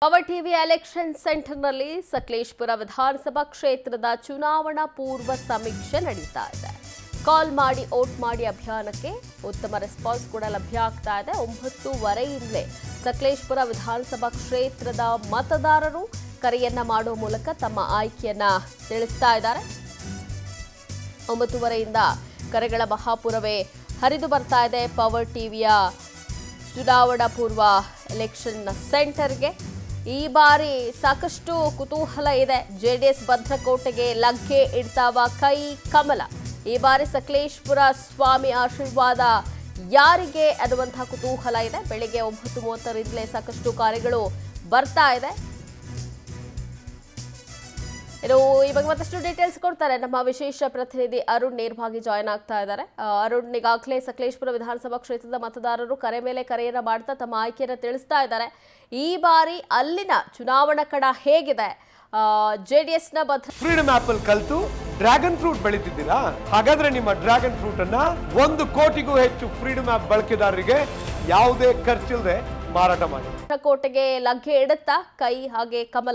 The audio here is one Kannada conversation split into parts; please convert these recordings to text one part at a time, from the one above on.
ಪವರ್ ಟಿವಿ ಎಲೆಕ್ಷನ್ ಸೆಂಟರ್ನಲ್ಲಿ ಸಕಲೇಶ್ಪುರ ವಿಧಾನಸಭಾ ಕ್ಷೇತ್ರದ ಚುನಾವಣಾ ಪೂರ್ವ ಸಮೀಕ್ಷೆ ನಡೀತಾ ಇದೆ ಕಾಲ್ ಮಾಡಿ ಓಟ್ ಮಾಡಿ ಅಭಿಯಾನಕ್ಕೆ ಉತ್ತಮ ರೆಸ್ಪಾನ್ಸ್ ಕೂಡ ಲಭ್ಯ ಆಗ್ತಾ ಇದೆ ಒಂಬತ್ತೂವರೆಯಿಂದಲೇ ಸಕಲೇಶ್ಪುರ ವಿಧಾನಸಭಾ ಕ್ಷೇತ್ರದ ಮತದಾರರು ಕರೆಯನ್ನ ಮಾಡುವ ಮೂಲಕ ತಮ್ಮ ಆಯ್ಕೆಯನ್ನ ತಿಳಿಸ್ತಾ ಇದ್ದಾರೆ ಒಂಬತ್ತುವರೆಯಿಂದ ಕರೆಗಳ ಮಹಾಪುರವೇ ಹರಿದು ಬರ್ತಾ ಇದೆ ಪವರ್ ಟಿವಿಯ ಚುನಾವಣಾ ಪೂರ್ವ ಎಲೆಕ್ಷನ್ ಸೆಂಟರ್ಗೆ ಈ ಬಾರಿ ಸಾಕಷ್ಟು ಕುತೂಹಲ ಇದೆ ಜೆಡಿಎಸ್ ಭದ್ರಕೋಟೆಗೆ ಲಗ್ಗೆ ಇಡ್ತಾವ ಕೈ ಕಮಲ ಈ ಬಾರಿ ಸಕಲೇಶ್ಪುರ ಸ್ವಾಮಿ ಆಶೀರ್ವಾದ ಯಾರಿಗೆ ಅನ್ನುವಂತಹ ಕುತೂಹಲ ಇದೆ ಬೆಳಿಗ್ಗೆ ಒಂಬತ್ತು ಮೂವತ್ತರಿಂದಲೇ ಸಾಕಷ್ಟು ಕಾರ್ಯಗಳು ಬರ್ತಾ ಇದೆ ಇನ್ನು ಈ ಬಗ್ಗೆ ಮತ್ತಷ್ಟು ಡೀಟೇಲ್ಸ್ ಕೊಡ್ತಾರೆ ನಮ್ಮ ವಿಶೇಷ ಪ್ರತಿನಿಧಿ ಅರುಣ್ ನೇರವಾಗಿ ಜಾಯ್ನ್ ಆಗ್ತಾ ಇದ್ದಾರೆ ಆ, ಅರುಣ್ ಈಗಾಗಲೇ ಸಕಲೇಶ್ಪುರ ವಿಧಾನಸಭಾ ಕ್ಷೇತ್ರದ ಮತದಾರರು ಕರೆ ಮೇಲೆ ಕರೆಯನ್ನ ಮಾಡ್ತಾ ತಮ್ಮ ಆಯ್ಕೆಯನ್ನು ತಿಳಿಸ್ತಾ ಇದ್ದಾರೆ ಈ ಬಾರಿ ಅಲ್ಲಿನ ಚುನಾವಣಾ ಕಡ ಹೇಗಿದೆ ಜೆಡಿಎಸ್ನ ಭದ್ರ ಫ್ರೀಡಮ್ ಆಪಲ್ ಕಲ್ತು ಡ್ರ್ಯಾಗನ್ ಫ್ರೂಟ್ ಬೆಳೀತಿದ್ದೀರಾ ಹಾಗಾದ್ರೆ ನಿಮ್ಮ ಡ್ರ್ಯಾಗನ್ ಫ್ರೂಟ್ ಅನ್ನ ಒಂದು ಕೋಟಿಗೂ ಹೆಚ್ಚು ಫ್ರೀಡಮ್ ಆಪ್ ಬಳಕೆದಾರರಿಗೆ ಯಾವುದೇ ಖರ್ಚಿಲ್ಲದೆ ಮಾರಾಟ ಮಾಡಿ ಕೋಟೆಗೆ ಲಗ್ಗೆ ಇಡುತ್ತಾ ಕೈ ಹಾಗೆ ಕಮಲ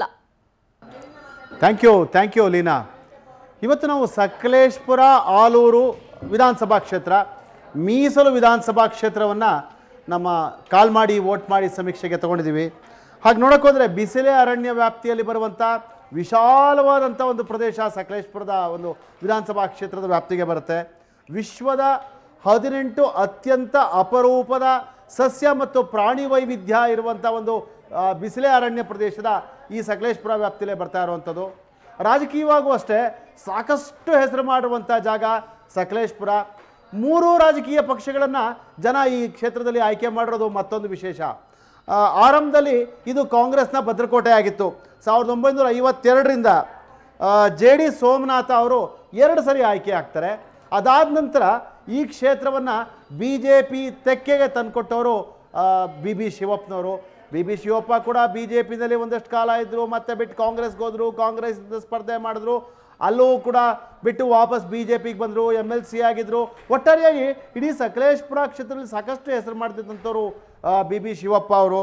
thank you thank you Leena ಇವತ್ತು ನಾವು ಸಕಲೇಶ್ಪುರ ಆಲೂರು ವಿಧಾನಸಭಾ ಕ್ಷೇತ್ರ ಮೀಸಲು ವಿಧಾನಸಭಾ ಕ್ಷೇತ್ರವನ್ನು ನಮ್ಮ ಕಾಲ್ ಮಾಡಿ ವೋಟ್ ಮಾಡಿ ಸಮೀಕ್ಷೆಗೆ ತಗೊಂಡಿದ್ದೀವಿ ಹಾಗೆ ನೋಡೋಕೆ ಹೋದರೆ ಬಿಸಿಲೆ ಅರಣ್ಯ ವ್ಯಾಪ್ತಿಯಲ್ಲಿ ಬರುವಂಥ ವಿಶಾಲವಾದಂಥ ಒಂದು ಪ್ರದೇಶ ಸಕಲೇಶ್ಪುರದ ಒಂದು ವಿಧಾನಸಭಾ ಕ್ಷೇತ್ರದ ವ್ಯಾಪ್ತಿಗೆ ಬರುತ್ತೆ ವಿಶ್ವದ ಹದಿನೆಂಟು ಅತ್ಯಂತ ಅಪರೂಪದ ಸಸ್ಯ ಮತ್ತು ಪ್ರಾಣಿ ವೈವಿಧ್ಯ ಇರುವಂಥ ಒಂದು ಆ, ಬಿಸಿಲೆ ಅರಣ್ಯ ಪ್ರದೇಶದ ಈ ಸಕಲೇಶ್ಪುರ ವ್ಯಾಪ್ತಿಯಲ್ಲೇ ಬರ್ತಾ ಇರುವಂಥದ್ದು ರಾಜಕೀಯವಾಗೂ ಅಷ್ಟೇ ಸಾಕಷ್ಟು ಹೆಸರು ಮಾಡಿರುವಂಥ ಜಾಗ ಸಕಲೇಶ್ಪುರ ಮೂರು ರಾಜಕೀಯ ಪಕ್ಷಗಳನ್ನು ಜನ ಈ ಕ್ಷೇತ್ರದಲ್ಲಿ ಆಯ್ಕೆ ಮಾಡಿರೋದು ಮತ್ತೊಂದು ವಿಶೇಷ ಆ, ಆರಂಭದಲ್ಲಿ ಇದು ಕಾಂಗ್ರೆಸ್ನ ಭದ್ರಕೋಟೆ ಆಗಿತ್ತು ಸಾವಿರದ ಒಂಬೈನೂರ ಐವತ್ತೆರಡರಿಂದ ಜೆ ಡಿ ಸೋಮನಾಥ ಅವರು ಎರಡು ಸರಿ ಆಯ್ಕೆ ಆಗ್ತಾರೆ ಅದಾದ ನಂತರ ಈ ಕ್ಷೇತ್ರವನ್ನು ಬಿ ಜೆ ಪಿ ತೆಕ್ಕೆಗೆ ತಂದುಕೊಟ್ಟವರು ಬಿ ಬಿ ಶಿವಪ್ಪನವರು ಬಿ ಬಿ ಶಿವಪ್ಪ ಕೂಡ ಬಿ ಜೆ ಪಿನಲ್ಲಿ ಒಂದಷ್ಟು ಕಾಲ ಇದ್ದರು ಮತ್ತೆ ಬಿಟ್ಟು ಕಾಂಗ್ರೆಸ್ಗೆ ಹೋದರು ಕಾಂಗ್ರೆಸ್ ಸ್ಪರ್ಧೆ ಮಾಡಿದ್ರು ಅಲ್ಲೂ ಕೂಡ ಬಿಟ್ಟು ವಾಪಸ್ ಬಿ ಜೆ ಪಿಗೆ ಬಂದರು ಎಮ್ ಎಲ್ ಸಿ ಆಗಿದ್ದರು ಒಟ್ಟಾರೆಯಾಗಿ ಇಡೀ ಸಕಲೇಶ್ಪುರ ಕ್ಷೇತ್ರದಲ್ಲಿ ಸಾಕಷ್ಟು ಹೆಸರು ಮಾಡ್ತಿದ್ದಂಥವ್ರು ಬಿ ಬಿ ಶಿವಪ್ಪ ಅವರು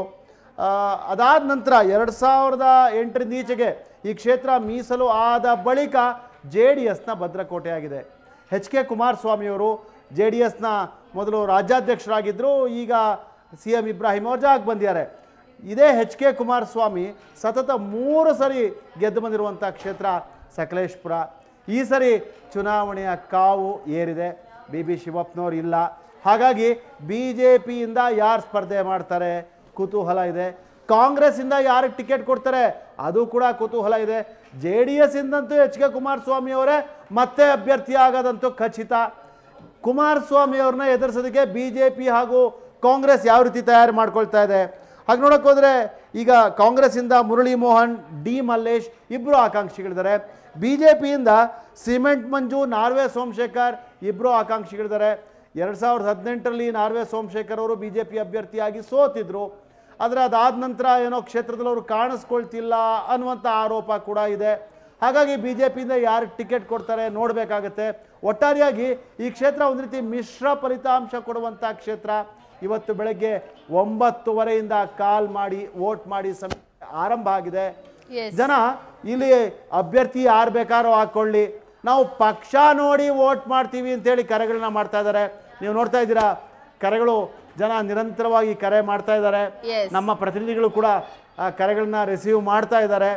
ಅದಾದ ನಂತರ ಎರಡು ಸಾವಿರದ ಎಂಟರಿಂದ ಈಚೆಗೆ ಈ ಕ್ಷೇತ್ರ ಮೀಸಲು ಆದ ಬಳಿಕ ಜೆ ಡಿ ಎಸ್ನ ಭದ್ರಕೋಟೆ ಆಗಿದೆ ಎಚ್ ಕೆ ಕುಮಾರಸ್ವಾಮಿಯವರು ಜೆ ಡಿ ಎಸ್ನ ಮೊದಲು ರಾಜ್ಯಾಧ್ಯಕ್ಷರಾಗಿದ್ದರು ಈಗ ಸಿ ಎಂ ಇಬ್ರಾಹಿಂ ಅವ್ರ ಜಾಗ ಬಂದಿದ್ದಾರೆ ಇದೇ ಎಚ್ ಕೆ ಕುಮಾರಸ್ವಾಮಿ ಸತತ ಮೂರು ಸರಿ ಗೆದ್ದು ಬಂದಿರುವಂಥ ಕ್ಷೇತ್ರ ಸಕಲೇಶ್ಪುರ ಈ ಸರಿ ಚುನಾವಣೆಯ ಕಾವು ಏರಿದೆ ಬಿ ಬಿ ಶಿವಪ್ಪನವ್ರು ಇಲ್ಲ ಹಾಗಾಗಿ ಬಿ ಜೆ ಪಿಯಿಂದ ಯಾರು ಸ್ಪರ್ಧೆ ಮಾಡ್ತಾರೆ ಕುತೂಹಲ ಇದೆ ಕಾಂಗ್ರೆಸ್ಸಿಂದ ಯಾರಿಗೆ ಟಿಕೆಟ್ ಕೊಡ್ತಾರೆ ಅದು ಕೂಡ ಕುತೂಹಲ ಇದೆ ಜೆ ಡಿ ಎಸ್ ಇಂದಂತೂ ಎಚ್ ಕೆ ಕುಮಾರಸ್ವಾಮಿ ಅವರೇ ಮತ್ತೆ ಅಭ್ಯರ್ಥಿ ಆಗೋದಂತೂ ಖಚಿತ ಕುಮಾರಸ್ವಾಮಿ ಅವ್ರನ್ನ ಎದುರಿಸೋದಕ್ಕೆ ಬಿ ಜೆ ಪಿ ಹಾಗೂ ಕಾಂಗ್ರೆಸ್ ಯಾವ ರೀತಿ ತಯಾರು ಮಾಡ್ಕೊಳ್ತಾ ಇದೆ ಹಾಗೆ ನೋಡೋಕೆ ಹೋದರೆ ಈಗ ಕಾಂಗ್ರೆಸ್ಸಿಂದ ಮುರಳಿ ಮೋಹನ್ ಡಿ ಮಲ್ಲೇಶ್ ಇಬ್ಬರು ಆಕಾಂಕ್ಷಿಗಳಿದ್ದಾರೆ ಬಿ ಜೆ ಪಿಯಿಂದ ಸಿಮೆಂಟ್ ಮಂಜು ನಾರ್ವೆ ಸೋಮಶೇಖರ್ ಇಬ್ಬರು ಆಕಾಂಕ್ಷಿಗಳಿದ್ದಾರೆ ಎರಡು ಸಾವಿರದ ಹದಿನೆಂಟರಲ್ಲಿ ನಾರ್ವೆ ಸೋಮಶೇಖರ್ ಅವರು ಬಿ ಜೆ ಪಿ ಅಭ್ಯರ್ಥಿಯಾಗಿ ಸೋತಿದ್ರು ಆದರೆ ಅದಾದ ನಂತರ ಏನೋ ಕ್ಷೇತ್ರದಲ್ಲಿ ಅವರು ಕಾಣಿಸ್ಕೊಳ್ತಿಲ್ಲ ಅನ್ನುವಂಥ ಆರೋಪ ಕೂಡ ಇದೆ ಹಾಗಾಗಿ ಬಿ ಜೆ ಪಿಯಿಂದ ಯಾರಿಗೆ ಟಿಕೆಟ್ ಕೊಡ್ತಾರೆ ನೋಡಬೇಕಾಗತ್ತೆ ಒಟ್ಟಾರೆಯಾಗಿ ಈ ಕ್ಷೇತ್ರ ಒಂದು ರೀತಿ ಮಿಶ್ರ ಫಲಿತಾಂಶ ಕೊಡುವಂಥ ಕ್ಷೇತ್ರ ಇವತ್ತು ಬೆಳಗ್ಗೆ ಒಂಬತ್ತುವರೆಯಿಂದ ಕಾಲ್ ಮಾಡಿ ವೋಟ್ ಮಾಡಿ ಸಮೀಕ್ಷೆ ಆರಂಭ ಆಗಿದೆ Yes. ಜನ ಇಲ್ಲಿ ಅಭ್ಯರ್ಥಿ ಯಾರು ಬೇಕಾರೋ ಹಾಕೊಳ್ಳಿ ನಾವು ಪಕ್ಷ ನೋಡಿ ವೋಟ್ ಮಾಡ್ತೀವಿ ಅಂತೇಳಿ ಕರೆಗಳನ್ನ ಮಾಡ್ತಾ ಇದ್ದಾರೆ ನೀವು ನೋಡ್ತಾ ಇದ್ದೀರಾ ಕರೆಗಳು ಜನ ನಿರಂತರವಾಗಿ ಕರೆ ಮಾಡ್ತಾ ಇದ್ದಾರೆ Yes. ನಮ್ಮ ಪ್ರತಿನಿಧಿಗಳು ಕೂಡ ಆ ಕರೆಗಳನ್ನ ರಿಸೀವ್ ಮಾಡ್ತಾ ಇದ್ದಾರೆ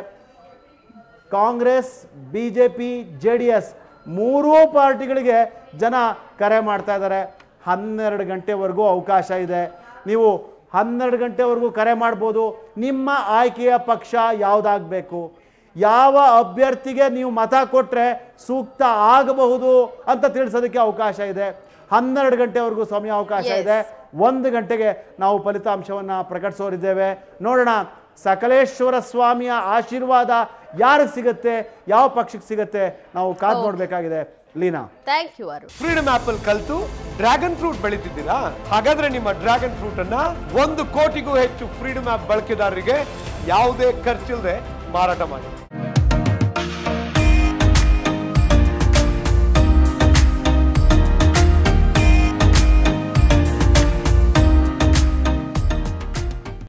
Congress B J P J D S ಮೂರೂ ಪಾರ್ಟಿಗಳಿಗೆ ಜನ ಕರೆ ಮಾಡ್ತಾ ಇದ್ದಾರೆ ಹನ್ನೆರಡು ಗಂಟೆವರೆಗೂ ಅವಕಾಶ ಇದೆ ನೀವು ಹನ್ನೆರಡು ಗಂಟೆವರೆಗೂ ಕರೆ ಮಾಡ್ಬೋದು ನಿಮ್ಮ ಆಯ್ಕೆಯ ಪಕ್ಷ ಯಾವುದಾಗಬೇಕು ಯಾವ ಅಭ್ಯರ್ಥಿಗೆ ನೀವು ಮತ ಕೊಟ್ಟರೆ ಸೂಕ್ತ ಆಗಬಹುದು ಅಂತ ತಿಳಿಸೋದಕ್ಕೆ ಅವಕಾಶ ಇದೆ ಹನ್ನೆರಡು ಗಂಟೆವರೆಗೂ ಸಮಯ ಅವಕಾಶ Yes. ಇದೆ ಒಂದು ಗಂಟೆಗೆ ನಾವು ಫಲಿತಾಂಶವನ್ನು ಪ್ರಕಟಿಸೋರಿದ್ದೇವೆ ನೋಡೋಣ ಸಕಲೇಶ್ವರ ಸ್ವಾಮಿಯ ಆಶೀರ್ವಾದ ಯಾರಿಗೆ ಸಿಗುತ್ತೆ ಯಾವ ಪಕ್ಷಕ್ಕೆ ಸಿಗುತ್ತೆ ನಾವು ಕಾದು ನೋಡಬೇಕಾಗಿದೆ Leena thank you Arun freedom apple ಕಲ್ತು ಡ್ರ್ಯಾಗನ್ ಫ್ರೂಟ್ ಬೆಳೀತಿದ್ದೀರಾ ಹಾಗಾದ್ರೆ ನಿಮ್ಮ ಡ್ರ್ಯಾಗನ್ ಫ್ರೂಟ್ ಅನ್ನ ಒಂದು ಕೋಟಿಗೂ ಹೆಚ್ಚು ಫ್ರೀಡಮ್ ಆಪ್ ಬಳಕೆದಾರರಿಗೆ ಯಾವುದೇ ಖರ್ಚಿಲ್ಲದೆ ಮಾರಾಟ ಮಾಡಿ